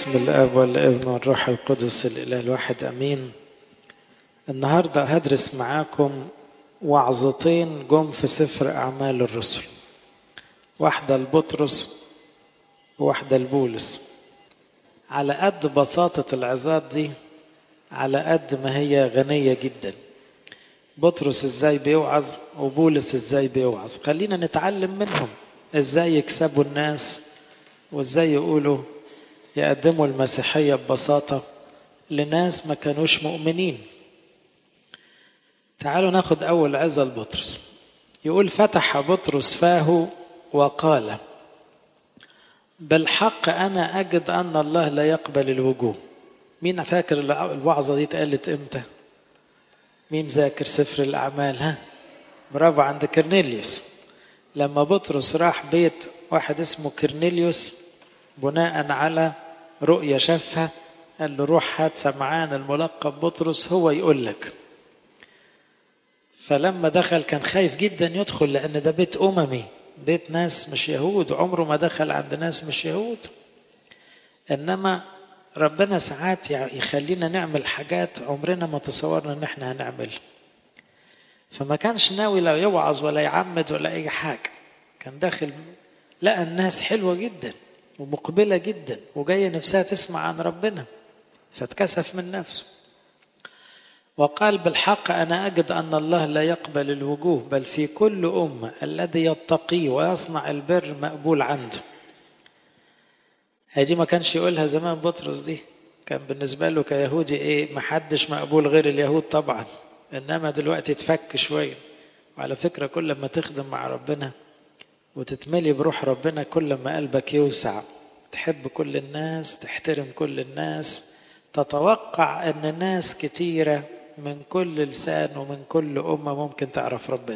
بسم الاب والابن والروح القدس الاله الواحد امين النهارده هدرس معاكم وعظتين جم في سفر اعمال الرسل واحده لبطرس وواحده لبولس على قد بساطه العظات دي على قد ما هي غنيه جدا بطرس ازاي بيوعظ وبولس ازاي بيوعظ خلينا نتعلم منهم ازاي يكسبوا الناس وازاي يقولوا يقدموا المسيحية ببساطة لناس ما كانوش مؤمنين تعالوا ناخد أول عزة لبطرس يقول فتح بطرس فاه وقال بالحق أنا أجد أن الله لا يقبل الوجوه مين فاكر الوعظة دي اتقالت إمتى مين ذاكر سفر الأعمال ها برافو عند كرنيليوس لما بطرس راح بيت واحد اسمه كرنيليوس بناء على رؤية شافها قال له روح هات سمعان الملقب بطرس هو يقول لك فلما دخل كان خايف جدا يدخل لأن ده بيت أممي بيت ناس مش يهود عمره ما دخل عند ناس مش يهود إنما ربنا ساعات يخلينا نعمل حاجات عمرنا ما تصورنا إن إحنا هنعملها فما كانش ناوي لا يوعظ ولا يعمد ولا أي حاجة كان داخل لقى الناس حلوة جدا ومقبلة جدا وجاية نفسها تسمع عن ربنا فاتكسف من نفسه وقال بالحق أنا أجد أن الله لا يقبل الوجوه بل في كل أمة الذي يتقي ويصنع البر مقبول عنده هذه ما كانش يقولها زمان بطرس دي كان بالنسبة له كيهودي إيه محدش مقبول غير اليهود طبعا إنما دلوقتي تفك شوية وعلى فكرة كل ما تخدم مع ربنا وتتملي بروح ربنا كل ما قلبك يوسع تحب كل الناس تحترم كل الناس تتوقع ان ناس كتيرة من كل لسان ومن كل أمة ممكن تعرف ربنا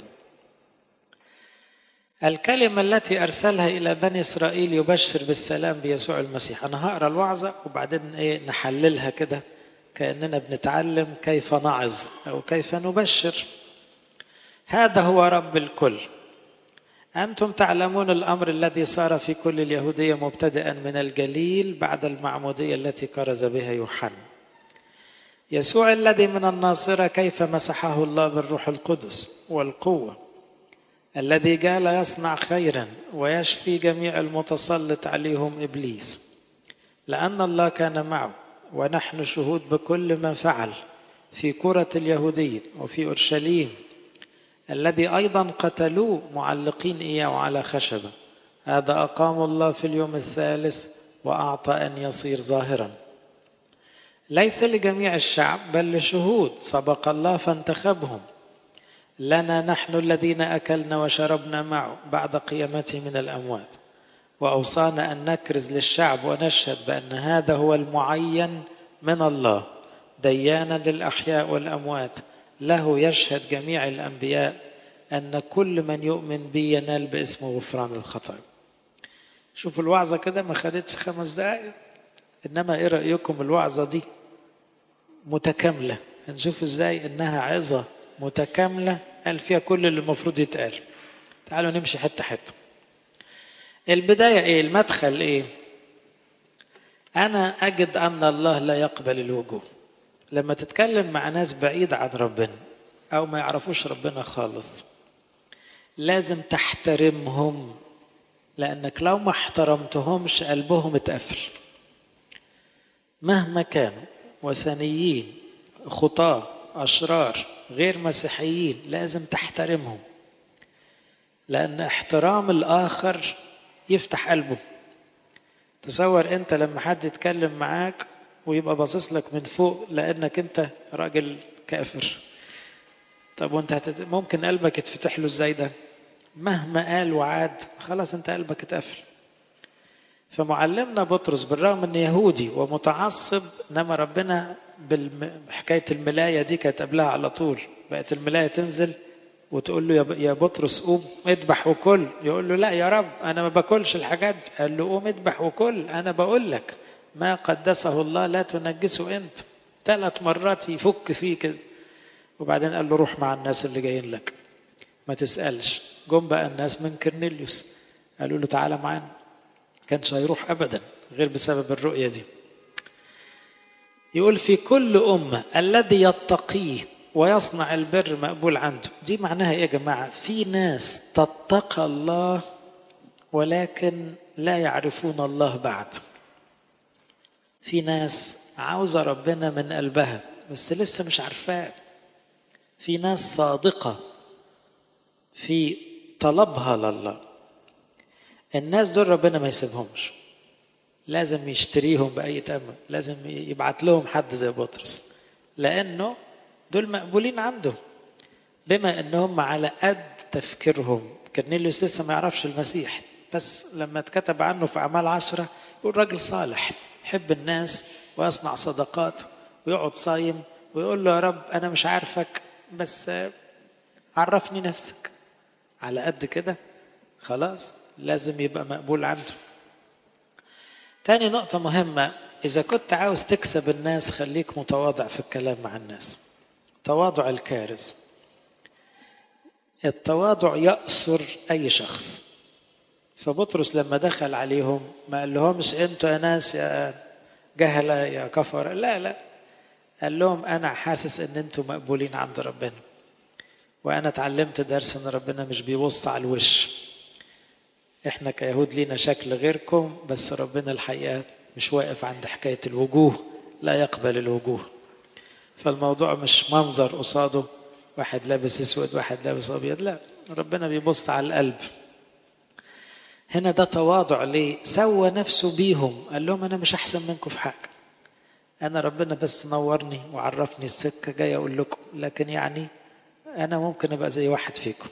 الكلمة التي أرسلها إلى بني إسرائيل يبشر بالسلام بيسوع المسيح أنا هقرأ الوعظة وبعدين إيه نحللها كده كأننا بنتعلم كيف نعظ أو كيف نبشر هذا هو رب الكل أنتم تعلمون الأمر الذي صار في كل اليهودية مبتدئا من الجليل بعد المعمودية التي كرز بها يوحنا يسوع الذي من الناصرة كيف مسحه الله بالروح القدس والقوة الذي جال يصنع خيرا ويشفي جميع المتسلط عليهم إبليس لأن الله كان معه ونحن شهود بكل ما فعل في كرة اليهودية وفي أورشليم الذي أيضا قتلوه معلقين إياه على خشبة هذا أقام الله في اليوم الثالث وأعطى أن يصير ظاهرا ليس لجميع الشعب بل لشهود سبق الله فانتخبهم لنا نحن الذين أكلنا وشربنا معه بعد قيامته من الأموات وأوصانا أن نكرز للشعب ونشهد بأن هذا هو المعين من الله ديانا للأحياء والأموات له يشهد جميع الأنبياء أن كل من يؤمن بي ينال باسمه غفران الخطايا شوفوا الوعظة كده ما خدتش خمس دقائق إنما إيه رأيكم الوعظة دي متكاملة نشوف إزاي إنها عظة متكاملة قال فيها كل اللي المفروض يتقال تعالوا نمشي حتة حتة البداية إيه المدخل إيه أنا أجد أن الله لا يقبل الوجوه لما تتكلم مع ناس بعيد عن ربنا او ما يعرفوش ربنا خالص لازم تحترمهم لانك لو ما احترمتهمش قلبهم اتقفل مهما كانوا وثنيين خطاة أشرار غير مسيحيين لازم تحترمهم لأن احترام الآخر يفتح قلبه تصور أنت لما حد يتكلم معاك ويبقى باصص لك من فوق لانك انت راجل كافر طب وانت هتت... ممكن قلبك يتفتح له ازاي ده مهما قال وعاد خلاص انت قلبك اتقفل فمعلمنا بطرس بالرغم انه يهودي ومتعصب انما ربنا بحكايه الملايه دي كانت قبلها على طول بقت الملايه تنزل وتقول له يا بطرس قوم اذبح وكل يقول له لا يا رب انا ما باكلش الحاجات دي قال له قوم اذبح وكل انا بقول لك ما قدسه الله لا تنجسه انت ثلاث مرات يفك فيه كده وبعدين قال له روح مع الناس اللي جايين لك ما تسألش جم بقى الناس من كرنيليوس قالوا له تعالى معانا كانش هيروح ابدا غير بسبب الرؤية دي يقول في كل أمة الذي يتقيه ويصنع البر مقبول عنده دي معناها ايه يا جماعة في ناس تتقى الله ولكن لا يعرفون الله بعد في ناس عاوزة ربنا من قلبها بس لسه مش عارفاه في ناس صادقة في طلبها لله الناس دول ربنا ما يسيبهمش لازم يشتريهم بأي ثمن لازم يبعت لهم حد زي بطرس لأنه دول مقبولين عنده بما أنهم على قد تفكيرهم كرنيليوس لسه ما يعرفش المسيح بس لما اتكتب عنه في أعمال عشرة يقول راجل صالح يحب الناس ويصنع صدقات ويقعد صايم ويقول له يا رب أنا مش عارفك بس عرفني نفسك على قد كده خلاص لازم يبقى مقبول عنده تاني نقطة مهمة إذا كنت عاوز تكسب الناس خليك متواضع في الكلام مع الناس تواضع الكارث التواضع يأسر أي شخص فبطرس لما دخل عليهم ما قال لهمش انتوا يا ناس يا جهلة يا كفر لا لا قال لهم أنا حاسس إن انتوا مقبولين عند ربنا وأنا اتعلمت درس إن ربنا مش بيبص على الوش احنا كيهود لينا شكل غيركم بس ربنا الحقيقة مش واقف عند حكاية الوجوه لا يقبل الوجوه فالموضوع مش منظر قصاده واحد لابس اسود واحد لابس ابيض لا ربنا بيبص على القلب هنا ده تواضع ليه سوى نفسه بيهم قال لهم انا مش احسن منكم في حاجه انا ربنا بس نورني وعرفني السكه جاي اقول لكم لكن يعني انا ممكن ابقى زي واحد فيكم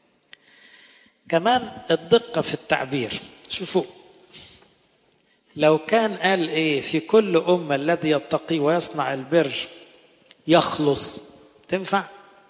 كمان الدقه في التعبير شوفوا لو كان قال ايه في كل امه الذي يتقي ويصنع البر يخلص تنفع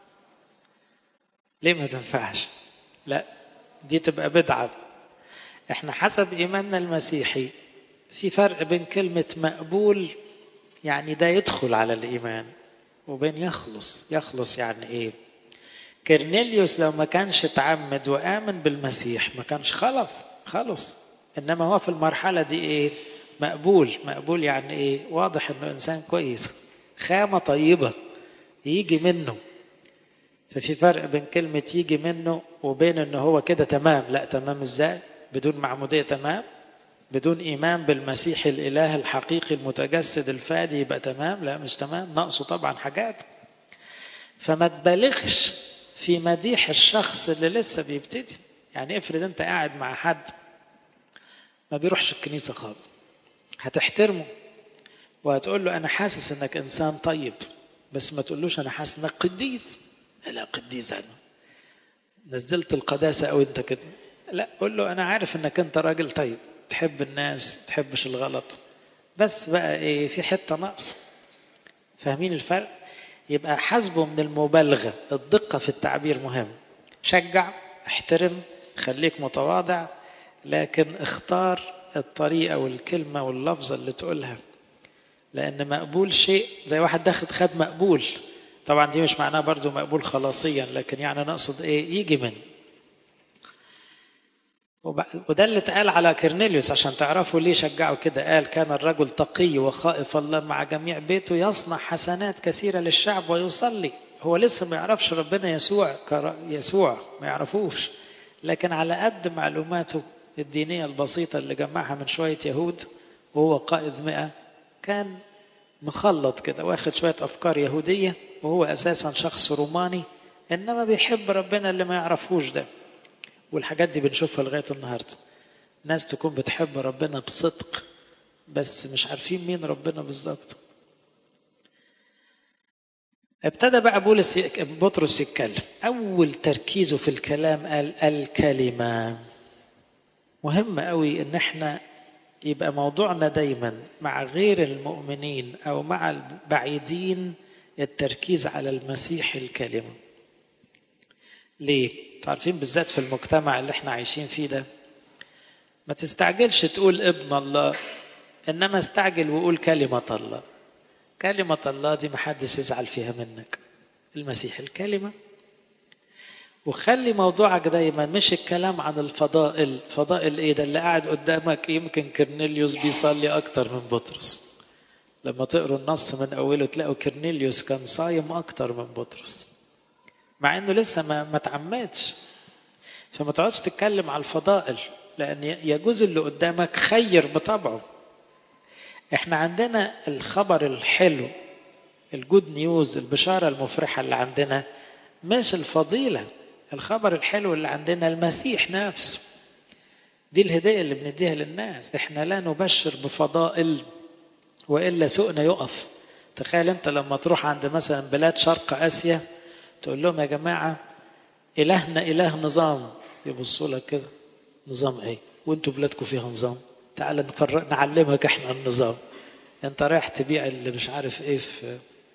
ليه ما تنفعش لا دي تبقى بدعه احنا حسب ايماننا المسيحي في فرق بين كلمه مقبول يعني ده يدخل على الايمان وبين يخلص يخلص يعني ايه كرنيليوس لو ما كانش اتعمد وامن بالمسيح ما كانش خلص خلص انما هو في المرحله دي ايه مقبول مقبول يعني ايه واضح انه انسان كويس خامه طيبه يجي منه ففي فرق بين كلمه يجي منه وبين انه هو كده تمام لا تمام ازاي بدون معموديه تمام بدون ايمان بالمسيح الاله الحقيقي المتجسد الفادي يبقى تمام لا مش تمام ناقصه طبعا حاجات فما تبالغش في مديح الشخص اللي لسه بيبتدي يعني افرض انت قاعد مع حد ما بيروحش الكنيسة خالص هتحترمه وهتقول له أنا حاسس إنك إنسان طيب بس ما تقولوش أنا حاسس إنك قديس لا قديس أنا نزلت القداسة أو أنت كده لا قول له أنا عارف إنك أنت راجل طيب تحب الناس تحبش الغلط بس بقى إيه في حتة ناقصة فاهمين الفرق؟ يبقى حسبه من المبالغة الدقة في التعبير مهم شجع احترم خليك متواضع لكن اختار الطريقة والكلمة واللفظة اللي تقولها لأن مقبول شيء زي واحد داخل خد مقبول طبعا دي مش معناها برضو مقبول خلاصيا لكن يعني نقصد ايه يجي من وده اللي اتقال على كرنيليوس عشان تعرفوا ليه شجعوا كده قال كان الرجل تقي وخائف الله مع جميع بيته يصنع حسنات كثيرة للشعب ويصلي هو لسه ما يعرفش ربنا يسوع يسوع ما يعرفوش لكن على قد معلوماته الدينية البسيطة اللي جمعها من شوية يهود وهو قائد مئة كان مخلط كده واخد شوية أفكار يهودية وهو أساسا شخص روماني إنما بيحب ربنا اللي ما يعرفوش ده والحاجات دي بنشوفها لغاية النهاردة ناس تكون بتحب ربنا بصدق بس مش عارفين مين ربنا بالظبط ابتدى بقى بولس بطرس يتكلم اول تركيزه في الكلام قال الكلمه مهم قوي ان احنا يبقى موضوعنا دايما مع غير المؤمنين او مع البعيدين التركيز على المسيح الكلمه ليه عارفين بالذات في المجتمع اللي احنا عايشين فيه ده ما تستعجلش تقول ابن الله انما استعجل وقول كلمه الله كلمة الله دي محدش يزعل فيها منك المسيح الكلمة وخلي موضوعك دايما مش الكلام عن الفضائل فضائل ايه ده اللي قاعد قدامك يمكن كرنيليوس بيصلي اكتر من بطرس لما تقروا النص من اوله تلاقوا كرنيليوس كان صايم اكتر من بطرس مع انه لسه ما ما اتعمدش فما تقعدش تتكلم على الفضائل لان يجوز اللي قدامك خير بطبعه احنا عندنا الخبر الحلو الجود نيوز البشاره المفرحه اللي عندنا مش الفضيله الخبر الحلو اللي عندنا المسيح نفسه دي الهديه اللي بنديها للناس احنا لا نبشر بفضائل والا سوقنا يقف تخيل انت لما تروح عند مثلا بلاد شرق اسيا تقول لهم يا جماعه الهنا اله نظام يبصوا لك كده نظام ايه وانتوا بلادكم فيها نظام تعال نفرق نعلمك احنا النظام انت رايح تبيع اللي مش عارف ايه في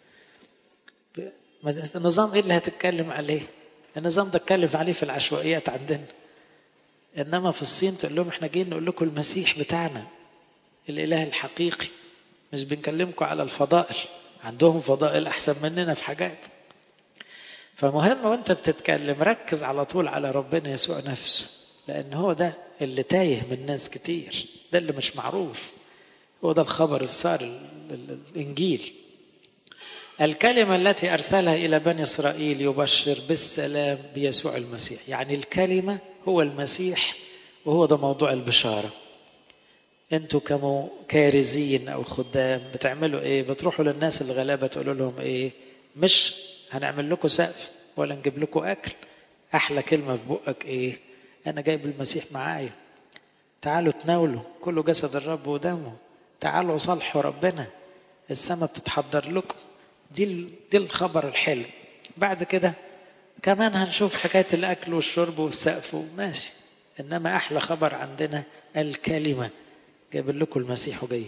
النظام ايه اللي هتتكلم عليه النظام ده اتكلم عليه في العشوائيات عندنا انما في الصين تقول لهم احنا جايين نقول لكم المسيح بتاعنا الاله الحقيقي مش بنكلمكم على الفضائل عندهم فضائل احسن مننا في حاجات فمهم وانت بتتكلم ركز على طول على ربنا يسوع نفسه لان هو ده اللي تايه من ناس كتير ده اللي مش معروف هو ده الخبر السار الانجيل الكلمة التي أرسلها إلى بني إسرائيل يبشر بالسلام بيسوع المسيح يعني الكلمة هو المسيح وهو ده موضوع البشارة انتوا كمكارزين او خدام بتعملوا ايه بتروحوا للناس الغلابة تقولوا لهم ايه مش هنعمل لكم سقف ولا نجيب لكم اكل احلى كلمة في بقك ايه انا جايب المسيح معايا تعالوا تناولوا كله جسد الرب ودمه تعالوا صالحوا ربنا السماء بتتحضر لكم دي دي الخبر الحلو بعد كده كمان هنشوف حكايه الاكل والشرب والسقف وماشي انما احلى خبر عندنا الكلمه جايب لكم المسيح وجاي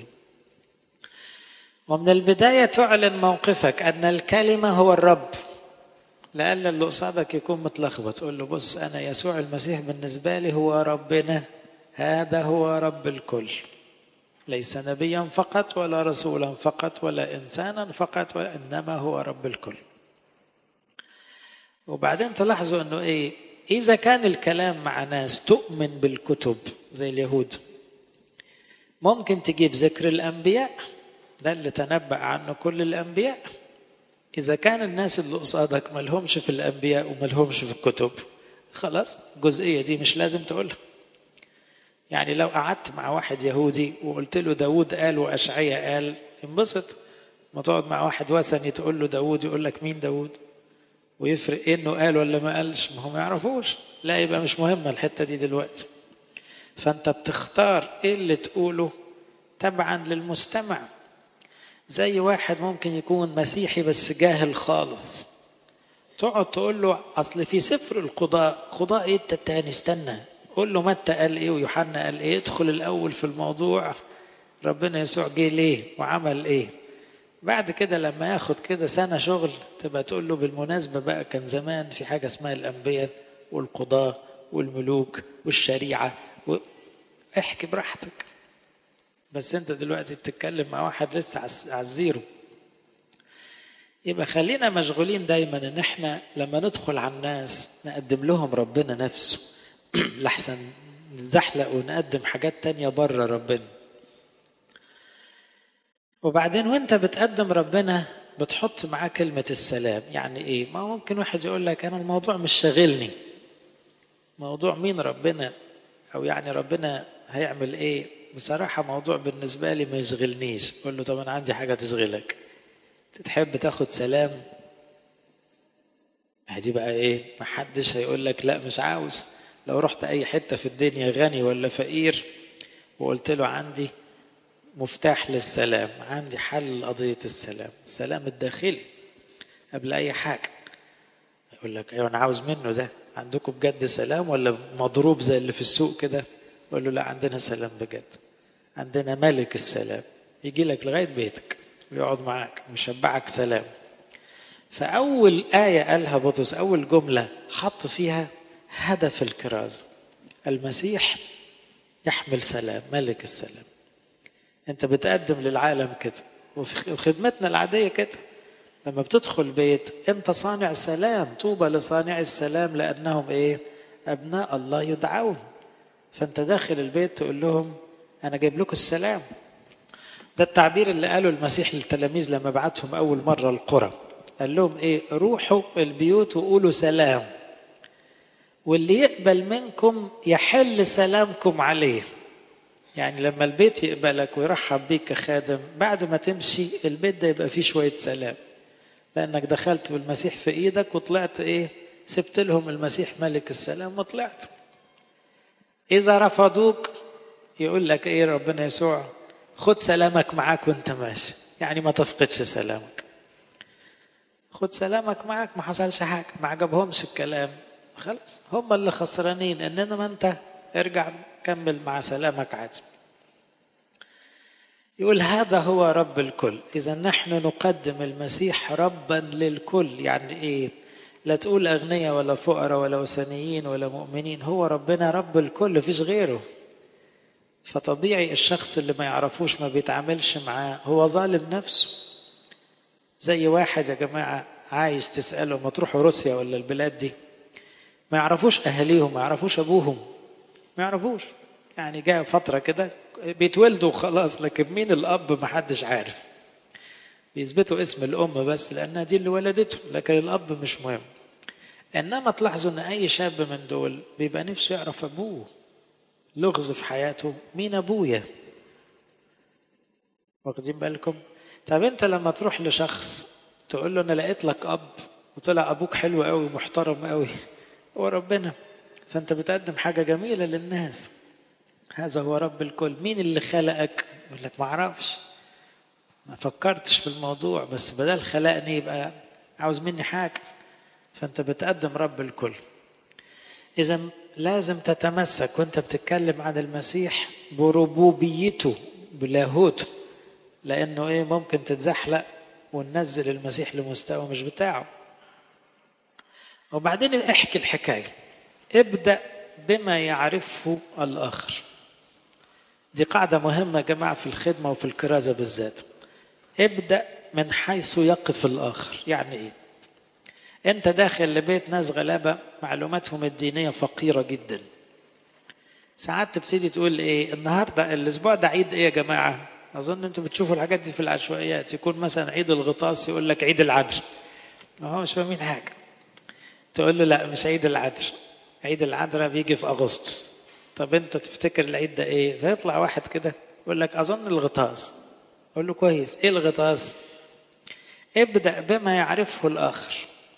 ومن البدايه تعلن موقفك ان الكلمه هو الرب لأن اللي قصادك يكون متلخبط تقول له بص انا يسوع المسيح بالنسبه لي هو ربنا هذا هو رب الكل ليس نبيا فقط ولا رسولا فقط ولا انسانا فقط وانما هو رب الكل وبعدين تلاحظوا انه ايه اذا كان الكلام مع ناس تؤمن بالكتب زي اليهود ممكن تجيب ذكر الانبياء ده اللي تنبأ عنه كل الانبياء اذا كان الناس اللي قصادك ملهمش في الانبياء وملهمش في الكتب خلاص الجزئيه دي مش لازم تقولها يعني لو قعدت مع واحد يهودي وقلت له داود قال وأشعية قال انبسط ما تقعد مع واحد وثني تقول له داود يقول لك مين داود ويفرق ايه انه قال ولا ما قالش ما هم ما يعرفوش لا يبقى مش مهمة الحتة دي دلوقتي فانت بتختار ايه اللي تقوله تبعا للمستمع زي واحد ممكن يكون مسيحي بس جاهل خالص تقعد تقول له اصل في سفر القضاء قضاء ايه التاني استنى قول له متى قال ايه ويوحنا قال ايه ادخل الاول في الموضوع ربنا يسوع جه ليه وعمل ايه بعد كده لما ياخد كده سنة شغل تبقى تقول له بالمناسبة بقى كان زمان في حاجة اسمها الأنبياء والقضاة والملوك والشريعة و... احكي براحتك بس انت دلوقتي بتتكلم مع واحد لسه على الزيرو يبقى خلينا مشغولين دايما ان احنا لما ندخل على الناس نقدم لهم ربنا نفسه لحسن نزحلق ونقدم حاجات تانية بره ربنا وبعدين وانت بتقدم ربنا بتحط معاه كلمة السلام يعني ايه ما ممكن واحد يقول لك انا الموضوع مش شاغلني موضوع مين ربنا او يعني ربنا هيعمل ايه بصراحة موضوع بالنسبة لي ما يشغلنيش قول له طب انا عندي حاجة تشغلك تحب تاخد سلام دي بقى ايه محدش هيقول لك لا مش عاوز لو رحت اي حته في الدنيا غني ولا فقير وقلت له عندي مفتاح للسلام عندي حل لقضيه السلام السلام الداخلي قبل اي حاجه يقول لك ايوه انا عاوز منه ده عندكم بجد سلام ولا مضروب زي اللي في السوق كده يقول له لا عندنا سلام بجد عندنا ملك السلام يجي لك لغايه بيتك ويقعد معاك ويشبعك سلام فاول ايه قالها بطرس اول جمله حط فيها هدف الكرازة المسيح يحمل سلام ملك السلام انت بتقدم للعالم كده وخدمتنا العادية كده لما بتدخل بيت انت صانع سلام طوبى لصانع السلام لانهم ايه ابناء الله يدعون فانت داخل البيت تقول لهم انا جايب لكم السلام ده التعبير اللي قاله المسيح للتلاميذ لما بعتهم أول مرة القرى قال لهم إيه روحوا البيوت وقولوا سلام واللي يقبل منكم يحل سلامكم عليه يعني لما البيت يقبلك ويرحب بيك كخادم بعد ما تمشي البيت ده يبقى فيه شوية سلام لأنك دخلت بالمسيح في إيدك وطلعت إيه سبت لهم المسيح ملك السلام وطلعت إذا رفضوك يقول لك إيه ربنا يسوع خد سلامك معاك وانت ماشي يعني ما تفقدش سلامك خد سلامك معاك ما حصلش حاجة ما عجبهمش الكلام خلاص هم اللي خسرانين انما انت ارجع كمل مع سلامك عادي يقول هذا هو رب الكل اذا نحن نقدم المسيح ربا للكل يعني ايه لا تقول اغنياء ولا فقراء ولا وثنيين ولا مؤمنين هو ربنا رب الكل مفيش غيره فطبيعي الشخص اللي ما يعرفوش ما بيتعاملش معاه هو ظالم نفسه زي واحد يا جماعة عايش تسأله ما تروحوا روسيا ولا البلاد دي ما يعرفوش أهاليهم ما يعرفوش أبوهم ما يعرفوش يعني جاء فترة كده بيتولدوا خلاص لكن مين الأب ما حدش عارف بيثبتوا اسم الأم بس لأنها دي اللي ولدته لكن الأب مش مهم إنما تلاحظوا إن أي شاب من دول بيبقى نفسه يعرف أبوه لغز في حياته مين أبويا واخدين بالكم طب أنت لما تروح لشخص تقول له أنا لقيت لك أب وطلع أبوك حلو قوي محترم قوي هو ربنا فأنت بتقدم حاجة جميلة للناس هذا هو رب الكل مين اللي خلقك يقول لك ما اعرفش ما فكرتش في الموضوع بس بدل خلقني يبقى عاوز مني حاجة فأنت بتقدم رب الكل إذا لازم تتمسك وأنت بتتكلم عن المسيح بربوبيته بلاهوته لأنه إيه ممكن تتزحلق وننزل المسيح لمستوى مش بتاعه وبعدين احكي الحكاية ابدأ بما يعرفه الآخر دي قاعدة مهمة يا جماعة في الخدمة وفي الكرازة بالذات ابدأ من حيث يقف الآخر يعني إيه أنت داخل لبيت ناس غلابة معلوماتهم الدينية فقيرة جدا ساعات تبتدي تقول إيه النهاردة الأسبوع ده عيد إيه يا جماعة أظن أنتم بتشوفوا الحاجات دي في العشوائيات يكون مثلا عيد الغطاس يقول لك عيد العدل ما هو مش فاهمين حاجة تقول له لا مش عيد العدل عيد العذراء بيجي في أغسطس طب أنت تفتكر العيد ده إيه فيطلع واحد كده يقول لك أظن الغطاس أقول له كويس إيه الغطاس ابدأ بما يعرفه الآخر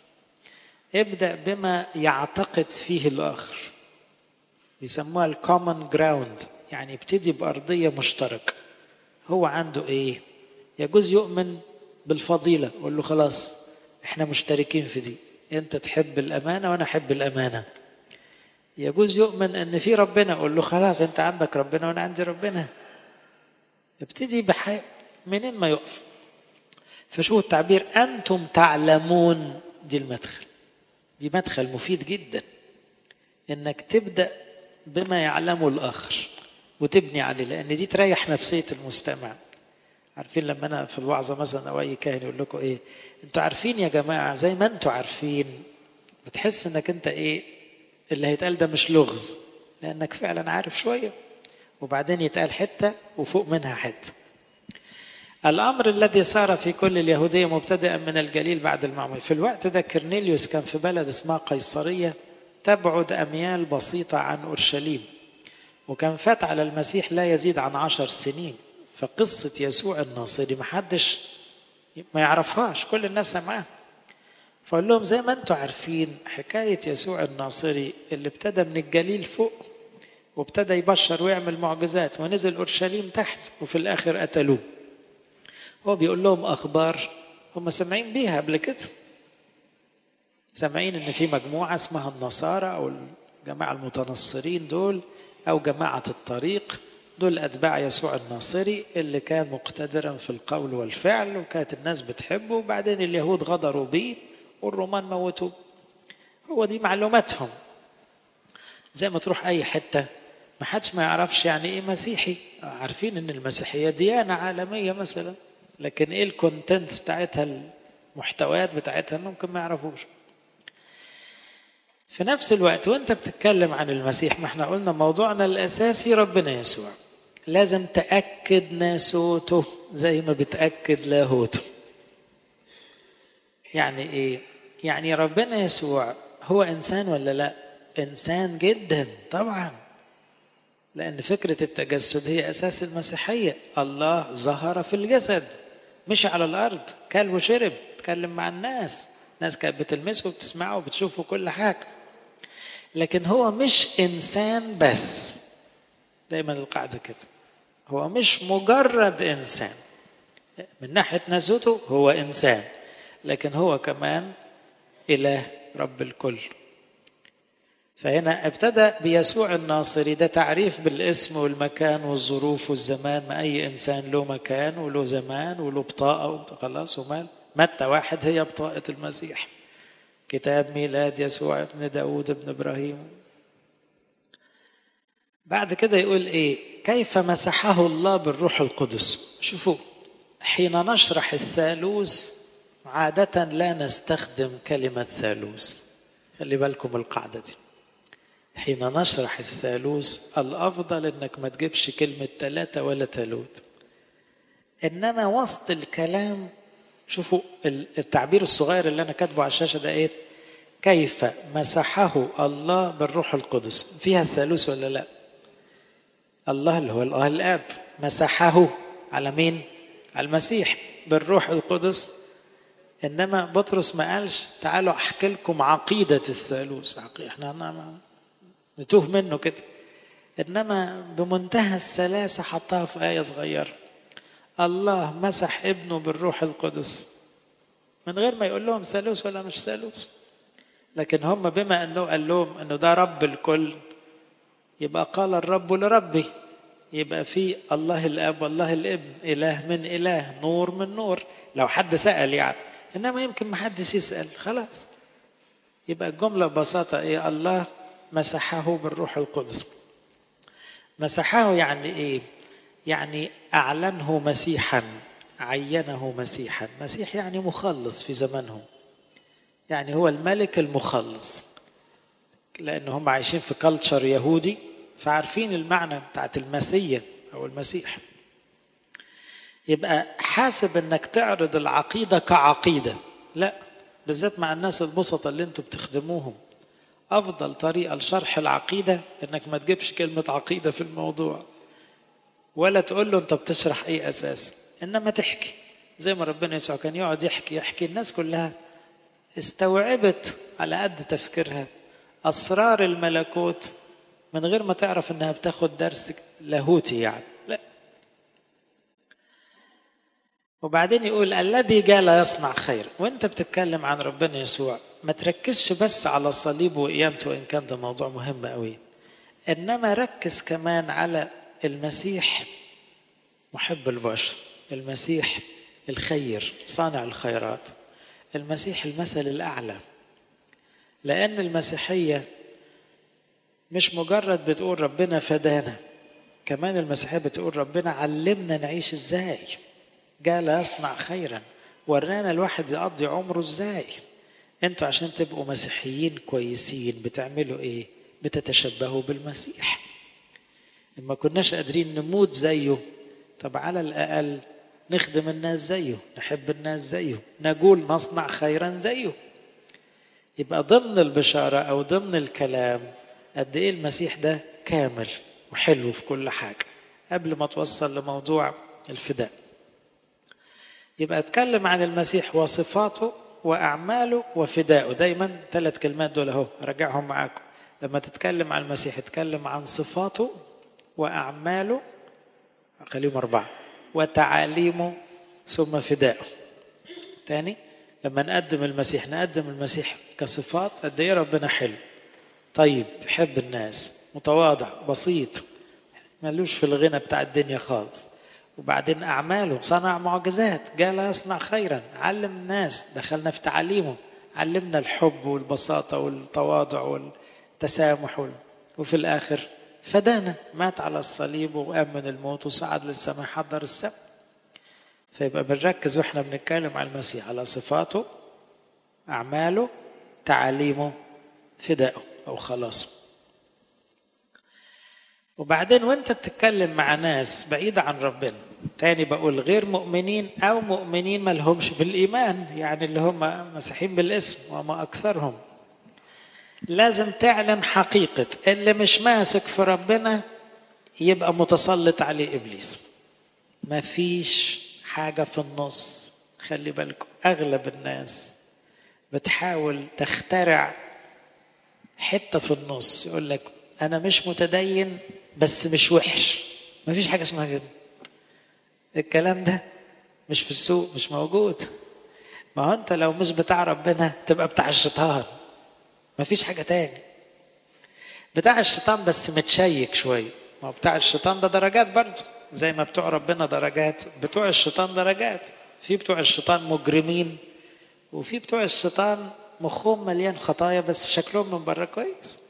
ابدأ بما يعتقد فيه الآخر بيسموها الكومن جراوند يعني ابتدي بأرضية مشتركة هو عنده إيه يجوز يؤمن بالفضيلة قول له خلاص احنا مشتركين في دي انت تحب الأمانة وأنا أحب الأمانة يجوز يؤمن ان في ربنا اقول له خلاص انت عندك ربنا وانا عندي ربنا ابتدي بحي منين ما يقف فشوفوا التعبير انتم تعلمون دي المدخل دي مدخل مفيد جدا انك تبدا بما يعلمه الاخر وتبني عليه لان دي تريح نفسيه المستمع عارفين لما انا في الوعظه مثلا او اي كاهن يقول لكم ايه انتوا عارفين يا جماعه زي ما انتوا عارفين بتحس انك انت ايه اللي هيتقال ده مش لغز لانك فعلا عارف شويه وبعدين يتقال حته وفوق منها حته الامر الذي صار في كل اليهوديه مبتدئا من الجليل بعد المعموديه في الوقت ده كرنيليوس كان في بلد اسمها قيصريه تبعد اميال بسيطه عن اورشليم وكان فات على المسيح لا يزيد عن عشر سنين فقصه يسوع الناصري محدش ما يعرفهاش كل الناس سمعاها فقال لهم زي ما انتم عارفين حكاية يسوع الناصري اللي ابتدى من الجليل فوق وابتدى يبشر ويعمل معجزات ونزل أورشليم تحت وفي الآخر قتلوه هو بيقول لهم أخبار هم سامعين بيها قبل كده سامعين إن في مجموعة اسمها النصارى أو الجماعة المتنصرين دول أو جماعة الطريق دول أتباع يسوع الناصري اللي كان مقتدرا في القول والفعل وكانت الناس بتحبه وبعدين اليهود غدروا بيه والرومان موتوه هو دي معلوماتهم زي ما تروح اي حته ما حدش ما يعرفش يعني ايه مسيحي عارفين ان المسيحيه ديانه عالميه مثلا لكن ايه الكونتنتس بتاعتها المحتويات بتاعتها ممكن ما يعرفوش في نفس الوقت وانت بتتكلم عن المسيح ما احنا قلنا موضوعنا الاساسي ربنا يسوع لازم تأكد ناسوته زي ما بتأكد لاهوته يعني ايه يعني ربنا يسوع هو انسان ولا لا انسان جدا طبعا لان فكره التجسد هي اساس المسيحيه الله ظهر في الجسد مش على الارض كل وشرب اتكلم مع الناس الناس كانت بتلمسه وبتسمعه وبتشوفه كل حاجه لكن هو مش انسان بس دايما القاعده كده هو مش مجرد انسان من ناحيه نزوته هو انسان لكن هو كمان اله رب الكل فهنا ابتدى بيسوع الناصري ده تعريف بالاسم والمكان والظروف والزمان ما اي انسان له مكان وله زمان وله بطاقه خلاص ومال متى واحد هي بطاقه المسيح كتاب ميلاد يسوع ابن داود ابن ابراهيم بعد كده يقول ايه كيف مسحه الله بالروح القدس شوفوا حين نشرح الثالوث عادة لا نستخدم كلمة ثالوث خلي بالكم القاعدة دي حين نشرح الثالوث الأفضل إنك ما تجيبش كلمة ثلاثة ولا ثالوث إنما وسط الكلام شوفوا التعبير الصغير اللي أنا كاتبه على الشاشة ده إيه كيف مسحه الله بالروح القدس فيها الثالوث ولا لا الله اللي هو الله الآب مسحه على مين على المسيح بالروح القدس انما بطرس ما قالش تعالوا احكي لكم عقيده الثالوث احنا نتوه منه كده انما بمنتهى السلاسه حطها في ايه صغيره الله مسح ابنه بالروح القدس من غير ما يقول لهم ثالوث ولا مش ثالوث لكن هم بما انه قال لهم انه ده رب الكل يبقى قال الرب لربي يبقى في الله الاب والله الابن اله من اله نور من نور لو حد سال يعني انما يمكن ما حدش يسال خلاص يبقى الجمله ببساطه ايه الله مسحه بالروح القدس مسحه يعني ايه يعني اعلنه مسيحا عينه مسيحا مسيح يعني مخلص في زمنهم يعني هو الملك المخلص لان هم عايشين في كلتشر يهودي فعارفين المعنى بتاعت المسيا او المسيح يبقى حاسب انك تعرض العقيده كعقيده لا بالذات مع الناس البسطة اللي انتوا بتخدموهم افضل طريقه لشرح العقيده انك ما تجيبش كلمه عقيده في الموضوع ولا تقول له انت بتشرح ايه اساس انما تحكي زي ما ربنا يسوع كان يقعد يحكي يحكي الناس كلها استوعبت على قد تفكيرها اسرار الملكوت من غير ما تعرف انها بتاخد درس لاهوتي يعني لا وبعدين يقول الذي جاء لا يصنع خير وانت بتتكلم عن ربنا يسوع ما تركزش بس على صليبه وقيامته وان كان ده موضوع مهم قوي انما ركز كمان على المسيح محب البشر المسيح الخير صانع الخيرات المسيح المثل الاعلى لان المسيحيه مش مجرد بتقول ربنا فدانا كمان المسيحيه بتقول ربنا علمنا نعيش ازاي جاء لا يصنع خيرا ورانا الواحد يقضي عمره ازاي انتوا عشان تبقوا مسيحيين كويسين بتعملوا ايه بتتشبهوا بالمسيح ما كناش قادرين نموت زيه طب على الاقل نخدم الناس زيه نحب الناس زيه نقول نصنع خيرا زيه يبقى ضمن البشارة أو ضمن الكلام قد إيه المسيح ده كامل وحلو في كل حاجة قبل ما توصل لموضوع الفداء يبقى اتكلم عن المسيح وصفاته وأعماله وفدائه دايما ثلاث كلمات دول أهو راجعهم معاكم لما تتكلم عن المسيح اتكلم عن صفاته وأعماله خليهم أربعة وتعاليمه ثم فدائه تاني لما نقدم المسيح نقدم المسيح كصفات قد ايه ربنا حلو طيب يحب الناس متواضع بسيط ملوش في الغنى بتاع الدنيا خالص وبعدين أعماله صنع معجزات جاء لا يصنع خيرا علم الناس دخلنا في تعليمه علمنا الحب والبساطة والتواضع والتسامح وال... وفي الآخر فدانا مات على الصليب وقام من الموت وصعد للسماء حضر السماء فيبقى بنركز واحنا بنتكلم عن المسيح على صفاته أعماله تعاليمه فدائه أو خلاصه وبعدين وانت بتتكلم مع ناس بعيدة عن ربنا تاني بقول غير مؤمنين او مؤمنين ما لهمش في الايمان يعني اللي هم مسيحيين بالاسم وما اكثرهم لازم تعلن حقيقة اللي مش ماسك في ربنا يبقى متسلط عليه ابليس ما فيش حاجة في النص خلي بالكم اغلب الناس بتحاول تخترع حتة في النص يقول لك انا مش متدين بس مش وحش ما فيش حاجة اسمها كده الكلام ده مش في السوق مش موجود ما هو انت لو مش بتاع ربنا تبقى بتاع الشيطان ما فيش حاجة تاني بتاع الشيطان بس متشيك شوية ما هو بتاع الشيطان ده درجات برضه زي ما بتوع ربنا درجات بتوع الشيطان درجات في بتوع الشيطان مجرمين وفي بتوع الشيطان مخهم مليان خطايا بس شكلهم من بره كويس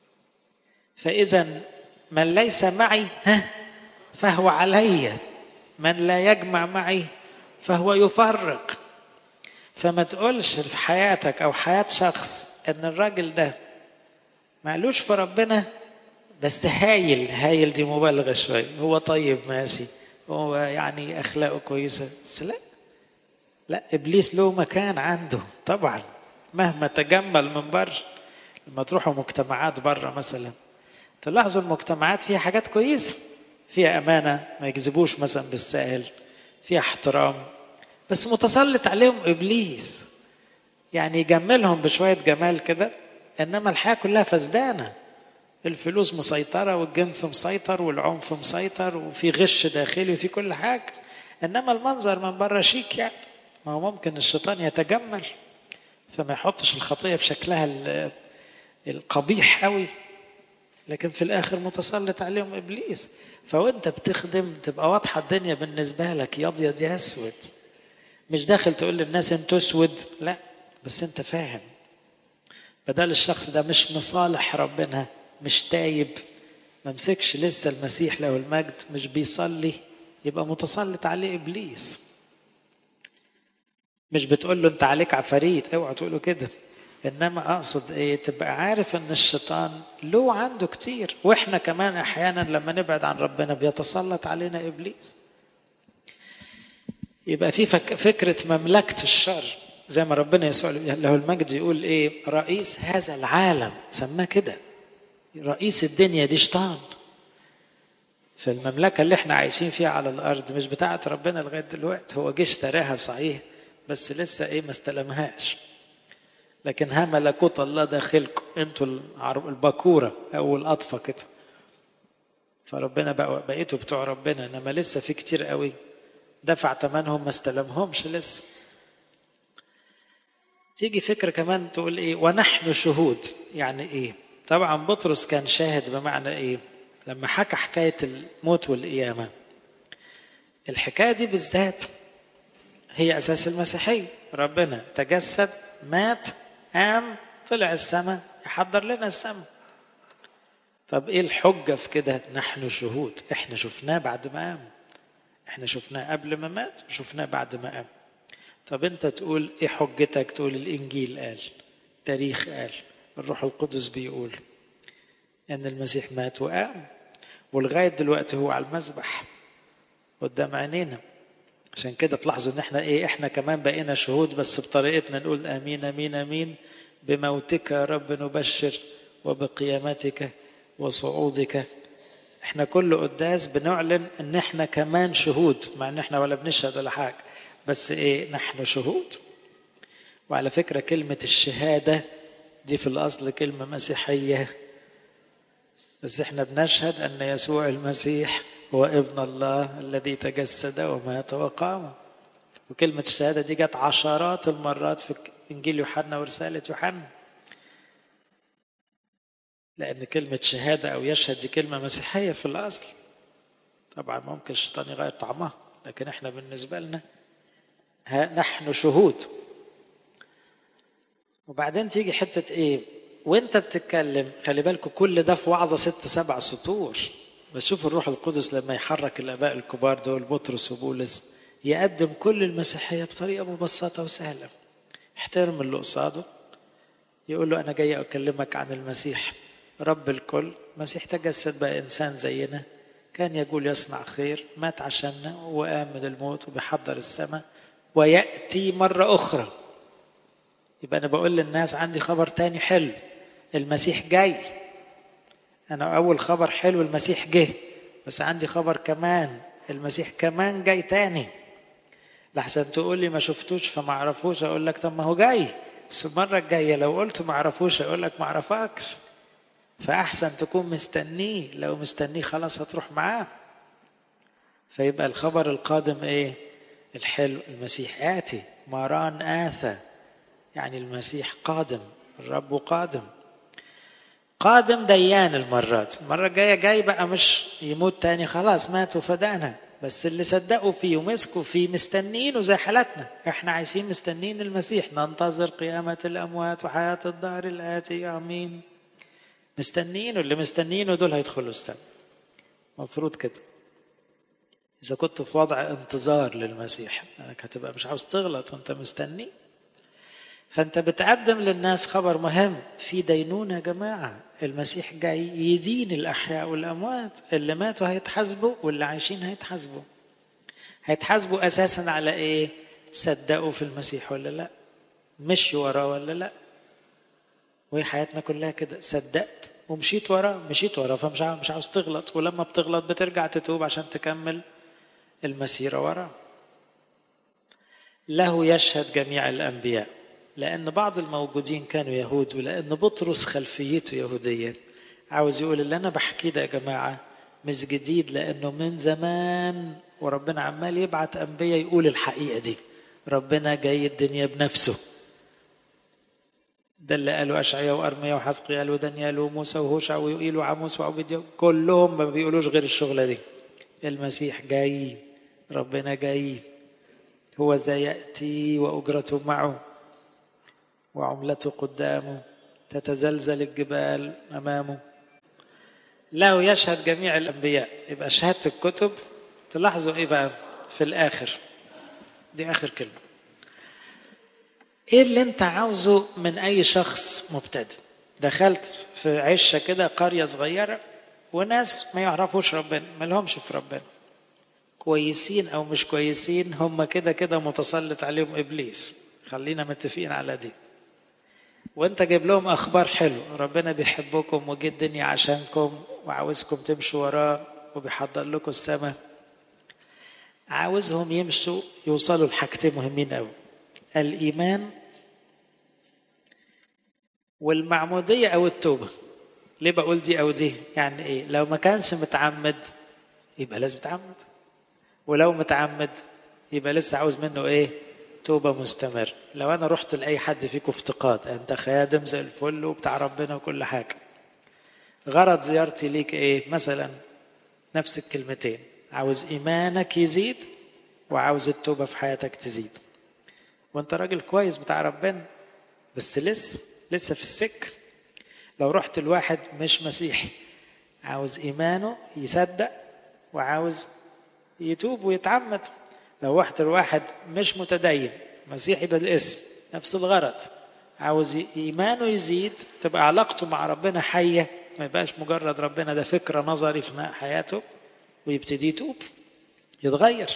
فإذا من ليس معي ها فهو علي من لا يجمع معي فهو يفرق فما تقولش في حياتك او حياة شخص ان الراجل ده معلوش في ربنا بس هايل هايل دي مبالغة شوية هو طيب ماشي هو يعني اخلاقه كويسة بس لا لا ابليس له مكان عنده طبعا مهما تجمل من بره لما تروحوا مجتمعات بره مثلا تلاحظوا المجتمعات فيها حاجات كويسه فيها امانه ما يكذبوش مثلا بالسائل فيها احترام بس متسلط عليهم ابليس يعني يجملهم بشويه جمال كده انما الحياه كلها فسدانه الفلوس مسيطره والجنس مسيطر والعنف مسيطر وفي غش داخلي وفي كل حاجه انما المنظر من بره شيك يعني ما هو ممكن الشيطان يتجمل فما يحطش الخطيه بشكلها القبيح قوي لكن في الاخر متسلط عليهم ابليس فوانت بتخدم تبقى واضحه الدنيا بالنسبه لك يا ابيض يا اسود مش داخل تقول للناس انت اسود لا بس انت فاهم بدل الشخص ده مش مصالح ربنا مش تايب ما مسكش لسه المسيح له المجد مش بيصلي يبقى متسلط عليه ابليس مش بتقول له انت عليك عفاريت اوعى تقول كده انما اقصد ايه تبقى عارف ان الشيطان له عنده كتير واحنا كمان احيانا لما نبعد عن ربنا بيتسلط علينا ابليس يبقى في فك فكره مملكه الشر زي ما ربنا يسوع له المجد يقول ايه رئيس هذا العالم سماه كده رئيس الدنيا دي شيطان فالمملكه اللي احنا عايشين فيها على الارض مش بتاعه ربنا لغايه دلوقتي هو جه اشتراها صحيح بس لسه ايه ما استلمهاش لكن ها ملكوت الله داخلكم انتوا البكوره او الاطفى كده فربنا بقى بقيتوا بتوع ربنا انما لسه في كتير قوي دفع ثمنهم ما استلمهمش لسه تيجي فكره كمان تقول ايه ونحن شهود يعني ايه طبعا بطرس كان شاهد بمعنى ايه لما حكى حكايه الموت والقيامه الحكايه دي بالذات هي اساس المسيحيه ربنا تجسد مات قام طلع السماء يحضر لنا السماء طب ايه الحجه في كده نحن شهود احنا شفناه بعد ما قام احنا شفناه قبل ما مات وشفناه بعد ما قام طب انت تقول ايه حجتك تقول الانجيل قال تاريخ قال الروح القدس بيقول ان المسيح مات وقام ولغايه دلوقتي هو على المذبح قدام عينينا عشان كده تلاحظوا ان احنا ايه احنا كمان بقينا شهود بس بطريقتنا نقول امين امين امين بموتك يا رب نبشر وبقيامتك وصعودك احنا كل قداس بنعلن ان احنا كمان شهود مع ان احنا ولا بنشهد ولا حاجه بس ايه نحن شهود وعلى فكره كلمه الشهاده دي في الاصل كلمه مسيحيه بس احنا بنشهد ان يسوع المسيح هو ابن الله الذي تجسد ومات وقام وكلمة الشهادة دي جت عشرات المرات في إنجيل يوحنا ورسالة يوحنا لأن كلمة شهادة أو يشهد دي كلمة مسيحية في الأصل طبعا ممكن الشيطان يغير طعمها لكن احنا بالنسبة لنا نحن شهود وبعدين تيجي حتة ايه وانت بتتكلم خلي بالكم كل ده في وعظة ست سبع سطور بس شوف الروح القدس لما يحرك الاباء الكبار دول بطرس وبولس يقدم كل المسيحيه بطريقه مبسطه وسهله احترم اللي قصاده يقول له انا جاي اكلمك عن المسيح رب الكل المسيح تجسد بقى إنسان زينا كان يقول يصنع خير مات عشاننا وقام من الموت وبيحضر السماء ويأتي مرة أخرى يبقى أنا بقول للناس عندي خبر تاني حلو المسيح جاي أنا أول خبر حلو المسيح جه بس عندي خبر كمان المسيح كمان جاي تاني لحسن تقول لي ما شفتوش فما اعرفوش اقول لك طب ما هو جاي بس المره الجايه لو قلت ما اعرفوش اقول لك ما اعرفكش فاحسن تكون مستنيه لو مستنيه خلاص هتروح معاه فيبقى الخبر القادم ايه الحلو المسيح آتي ماران آثى يعني المسيح قادم الرب قادم قادم ديان المرات المرة الجاية جاي بقى مش يموت تاني خلاص مات وفدانا بس اللي صدقوا فيه ومسكوا فيه مستنينه زي حالتنا احنا عايشين مستنين المسيح ننتظر قيامة الأموات وحياة الدار الآتي آمين مستنينه اللي مستنينه دول هيدخلوا السماء مفروض كده إذا كنت في وضع انتظار للمسيح انك هتبقى مش عاوز تغلط وانت مستني فانت بتقدم للناس خبر مهم في دينونة يا جماعة المسيح جاي يدين الأحياء والأموات اللي ماتوا هيتحاسبوا واللي عايشين هيتحاسبوا هيتحاسبوا أساسا على إيه صدقوا في المسيح ولا لا مشوا وراه ولا لا وهي حياتنا كلها كده صدقت ومشيت وراه مشيت وراه فمش عاوز مش عاوز تغلط ولما بتغلط بترجع تتوب عشان تكمل المسيرة وراه له يشهد جميع الأنبياء لأن بعض الموجودين كانوا يهود ولأن بطرس خلفيته يهودية عاوز يقول اللي أنا بحكيه ده يا جماعة مش جديد لأنه من زمان وربنا عمال يبعت أنبياء يقول الحقيقة دي ربنا جاي الدنيا بنفسه ده اللي قالوا أشعياء وأرميا وحزقيال ودانيال وموسى وهوشع ويوئيل وعموس وعبيديا كلهم ما بيقولوش غير الشغلة دي المسيح جاي ربنا جاي هو ذا يأتي وأجرته معه وعملته قدامه تتزلزل الجبال أمامه له يشهد جميع الأنبياء يبقى شهادة الكتب تلاحظوا إيه بقى في الآخر دي آخر كلمة إيه اللي أنت عاوزه من أي شخص مبتدئ دخلت في عشة كده قرية صغيرة وناس ما يعرفوش ربنا ما لهمش في ربنا كويسين أو مش كويسين هم كده كده متسلط عليهم إبليس خلينا متفقين على دي وانت جايب لهم اخبار حلو ربنا بيحبكم وجه الدنيا عشانكم وعاوزكم تمشوا وراه وبيحضر لكم السماء عاوزهم يمشوا يوصلوا لحاجتين مهمين قوي الايمان والمعموديه او التوبه ليه بقول دي او دي يعني ايه لو ما كانش متعمد يبقى لازم يتعمد ولو متعمد يبقى لسه عاوز منه ايه توبة مستمر لو أنا رحت لأي حد فيكم افتقاد أنت خادم زي الفل وبتاع ربنا وكل حاجة غرض زيارتي ليك إيه مثلا نفس الكلمتين عاوز إيمانك يزيد وعاوز التوبة في حياتك تزيد وانت راجل كويس بتاع ربنا بس لسه لسه في السك لو رحت لواحد مش مسيحي عاوز إيمانه يصدق وعاوز يتوب ويتعمد لو رحت لواحد مش متدين مسيحي بالاسم نفس الغرض عاوز ايمانه يزيد تبقى علاقته مع ربنا حيه ما يبقاش مجرد ربنا ده فكره نظري في حياته ويبتدي يتوب يتغير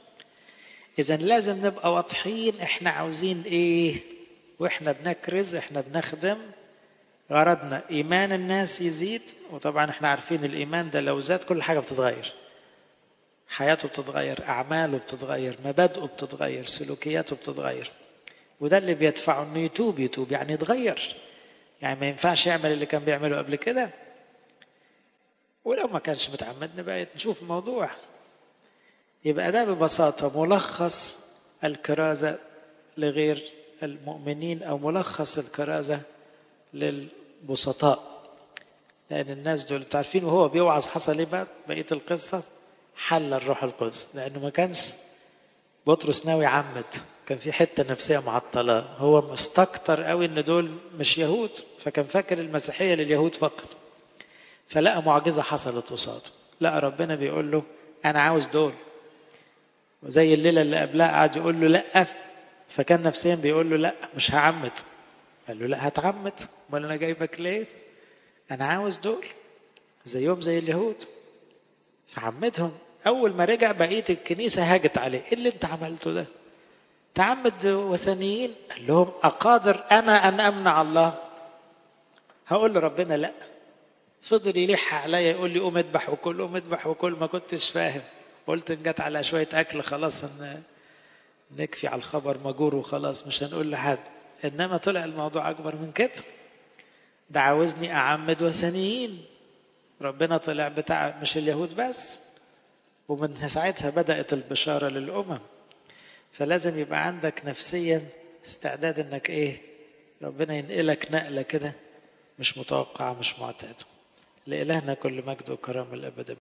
اذا لازم نبقى واضحين احنا عاوزين ايه واحنا بنكرز احنا بنخدم غرضنا ايمان الناس يزيد وطبعا احنا عارفين الايمان ده لو زاد كل حاجه بتتغير حياته بتتغير أعماله بتتغير مبادئه بتتغير سلوكياته بتتغير وده اللي بيدفعه انه يتوب يتوب يعني يتغير يعني ما ينفعش يعمل اللي كان بيعمله قبل كده ولو ما كانش متعمد نبقى نشوف الموضوع يبقى ده ببساطة ملخص الكرازة لغير المؤمنين أو ملخص الكرازة للبسطاء لأن الناس دول تعرفين وهو بيوعظ حصل إيه بقى بقية القصة حل الروح القدس لانه ما كانش بطرس ناوي يعمد كان في حته نفسيه معطله هو مستكتر قوي ان دول مش يهود فكان فاكر المسيحيه لليهود فقط فلقى معجزه حصلت قصاده لقى ربنا بيقول له انا عاوز دول وزي الليله اللي قبلها قعد يقول له لا فكان نفسيا بيقول له لا مش هعمد قال له لا هتعمد امال انا جايبك ليه انا عاوز دول زيهم زي اليهود فعمدهم اول ما رجع بقيه الكنيسه هاجت عليه ايه اللي انت عملته ده تعمد وثنيين قال لهم اقادر انا ان امنع الله هقول لربنا لا فضل يلح عليا يقول لي قوم اذبح وكل قوم اذبح وكل ما كنتش فاهم قلت ان جت على شويه اكل خلاص ان نكفي على الخبر مجور وخلاص مش هنقول لحد انما طلع الموضوع اكبر من كده ده عاوزني اعمد وثنيين ربنا طلع بتاع مش اليهود بس ومن ساعتها بدات البشاره للامم فلازم يبقى عندك نفسيا استعداد انك ايه ربنا ينقلك نقله كده مش متوقعه مش معتاده لإلهنا كل مجد وكرم الأبد